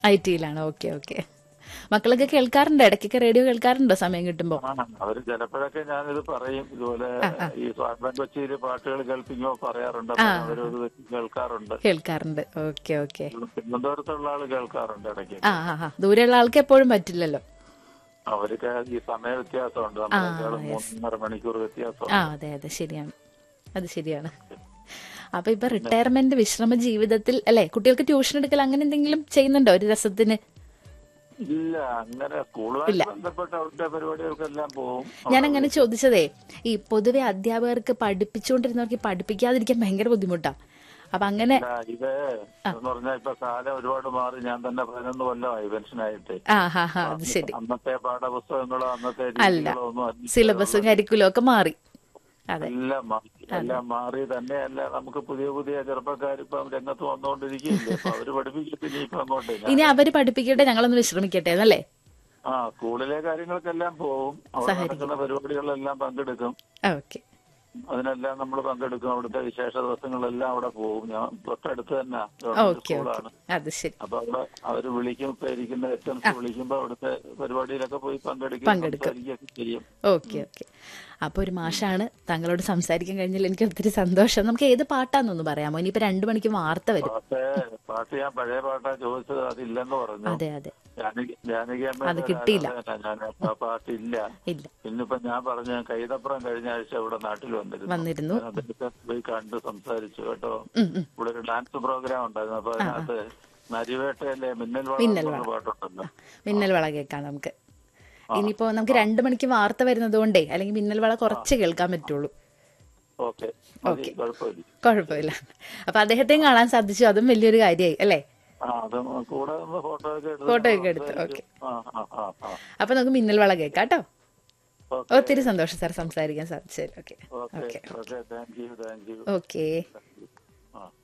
I ടിയിലാണ് okay okay മക്കളൊക്കെ കേൾക്കാറുണ്ടോ ഇടയ്ക്കൊക്കെ radio കേൾക്കാറുണ്ടോ സമയം കിട്ടുമ്പോ ആ അവര് ചിലപ്പോഴൊക്കെ ഞാനിത് പറയും ഇതുപോലെ ഈ സ്വാതന്ത്ര്യ കൊച്ചിയില് പാട്ടുകൾ കേൾപ്പിക്കുമ്പോ പറയാറുണ്ട് അപ്പൊ അവരത് വെച്ച് കേൾക്കാറുണ്ട് കേൾക്കാറുണ്ട് ഓക്കെ ഓക്കെ തിരുവനന്തപുരത്തുള്ള ആള് കേൾക്കാറുണ്ട് ഇടയ്ക്ക് ആ ആ ആ ദൂരെയുള്ള ആൾക്ക് എപ്പോഴും പറ്റില്ലല്ലോ അവർക്ക് ഈ സമയ വ്യത്യാസമുണ്ട് നമ്മളെക്കാളും മൂന്നര മണിക്കൂർ വ്യത്യാസം ആ അതെ അതെ ശരിയാണ് അത് ശരിയാണ് അപ്പൊ ഇപ്പൊ റിട്ടയർമെന്റ് വിശ്രമ ജീവിതത്തിൽ അല്ലെ കുട്ടികൾക്ക് ട്യൂഷൻ എടുക്കൽ അങ്ങനെ എന്തെങ്കിലും ചെയ്യുന്നുണ്ടോ ഒരു രസത്തിന് ഇല്ല അങ്ങനെ സ്കൂളുമായി ബന്ധപ്പെട്ട അവിടുത്തെ പരിപാടികൾക്കെല്ലാം പോകും ഞാൻ അങ്ങനെ ചോദിച്ചതേ ഈ പൊതുവെ അധ്യാപകർക്ക് പഠിപ്പിച്ചുകൊണ്ടിരുന്നവർക്ക് ഈ പഠിപ്പിക്കാതിരിക്കാൻ ഭയങ്കര ബുദ്ധിമുട്ടാ അപ്പൊ അങ്ങനെ ഇല്ല, ഇത് എന്ന് പറഞ്ഞാൽ ഇപ്പൊ കാലം ഒരുപാട് മാറി ഞാൻ തന്നെ പതിനൊന്ന് കൊല്ലമായി പെൻഷനായിട്ട് ആ ഹാ ഹാ അത് ശരി അന്നത്തെ പാഠപുസ്തകങ്ങളോ അന്നത്തെ അല്ല രീതികളോ ഒന്നും അല്ല. സിലബസും കരിക്കുലും ഒക്കെ മാറി അതെ എല്ലാം മാറി എല്ലാം മാറി തന്നെയല്ല നമുക്ക് പുതിയ പുതിയ ചെറുപ്പക്കാർ ഇപ്പം രംഗത്ത് വന്നുകൊണ്ടിരിക്കുകയില്ലേ അപ്പൊ അവര് പഠിപ്പിക്കത്തില്ല ഇപ്പൊ അങ്ങോട്ട് ഞാൻ- ഇനി അവര് പഠിപ്പിക്കട്ടെ ഞങ്ങളൊന്ന് വിശ്രമിക്കട്ടെ എന്നല്ലേ ആ സ്കൂളിലെ കാര്യങ്ങൾക്കെല്ലാം പോവും അവിടെ നടക്കുന്ന പരിപാടികളിലെല്ലാം പങ്കെടുക്കും ഓക്കെ അതിനെല്ലാം നമ്മൾ പങ്കെടുക്കും അവിടുത്തെ വിശേഷ ദിവസങ്ങളെല്ലാം അവിടെ പോകും ഞാൻ തൊട്ടടുത്ത് തന്നെ ഗവൺമെന്റ് ഓക്കെ സ്കൂളാണ് ഓക്കെ അത് ശരി അപ്പൊ അവിടെ അവര് വിളിക്കും ഇപ്പൊ ഇരിക്കുന്ന എസ് എം സി വിളിക്കുമ്പോ അവിടുത്തെ പരിപാടിയിലൊക്കെ പോയി പങ്കെടുക്കും സംസാരിക്കുകയൊക്കെ ചെയ്യും ഓക്കെ ഓക്കെ അപ്പൊ ഒരു മാഷാണ് താങ്കളോട് സംസാരിക്കാൻ കഴിഞ്ഞാൽ എനിക്ക് ഒത്തിരി സന്തോഷം നമുക്ക് ഏത് പാട്ടാന്നൊന്ന് പറയാമോ ഇനിയിപ്പോ രണ്ടു മണിക്ക് വാർത്ത വരും പാട്ട് പാട്ട് ഞാൻ പഴയ പാട്ടാ ചോദിച്ചത് അതില്ലെന്ന് പറഞ്ഞു അതെ അതെ ജാനകി ജാനകി അമ്മ അത് കിട്ടിയില്ല. ഞാൻ ആ പാട്ടില്ല ഇല്ല പിന്നിപ്പോ ഞാൻ പറഞ്ഞ കൈതപ്പുറം കഴിഞ്ഞ ആഴ്ച ഇവിടെ നാട്ടിൽ വന്നിരുന്നു വന്നിരുന്നു ഞാൻ അദ്ദേഹത്തെ പോയി കണ്ട് സംസാരിച്ചു കേട്ടോ ഉം, ഉം. ഇവിടെ ഒരു ഡാൻസ് പ്രോഗ്രാം ഉണ്ടായിരുന്നു അപ്പൊ അതിനകത്ത് നരിവേട്ടയിലെ മിന്നൽ മിന്നൽ വള പാട്ടുണ്ടല്ലോ മിന്നൽ വള കേൾക്കാം നമുക്ക് ഇനിയിപ്പോ നമുക്ക് രണ്ടു മണിക്ക് വാർത്ത വരുന്നത് കൊണ്ടേ അല്ലെങ്കിൽ മിന്നൽ വള കുറച്ച് കേൾക്കാൻ പറ്റുള്ളൂ ഓക്കെ മതി, കുഴപ്പമില്ല കുഴപ്പമില്ല അപ്പൊ അദ്ദേഹത്തെയും കാണാൻ സാധിച്ചു അതും വലിയൊരു കാര്യമായി അല്ലേ ആ അത് കൂടെ നിന്ന് ഫോട്ടോ ഒക്കെ എടുത്ത് ഫോട്ടോ ഒക്കെ എടുത്ത് ഓക്കെ ആ ആ ആ ആ അപ്പൊ നമുക്ക് മിന്നൽ വള കേൾക്കാം കേട്ടോ ഓക്കെ ഒത്തിരി സന്തോഷം സാർ സംസാരിക്കാൻ സാധിച്ചതിൽ okay okay okay thank you thank you okay ആ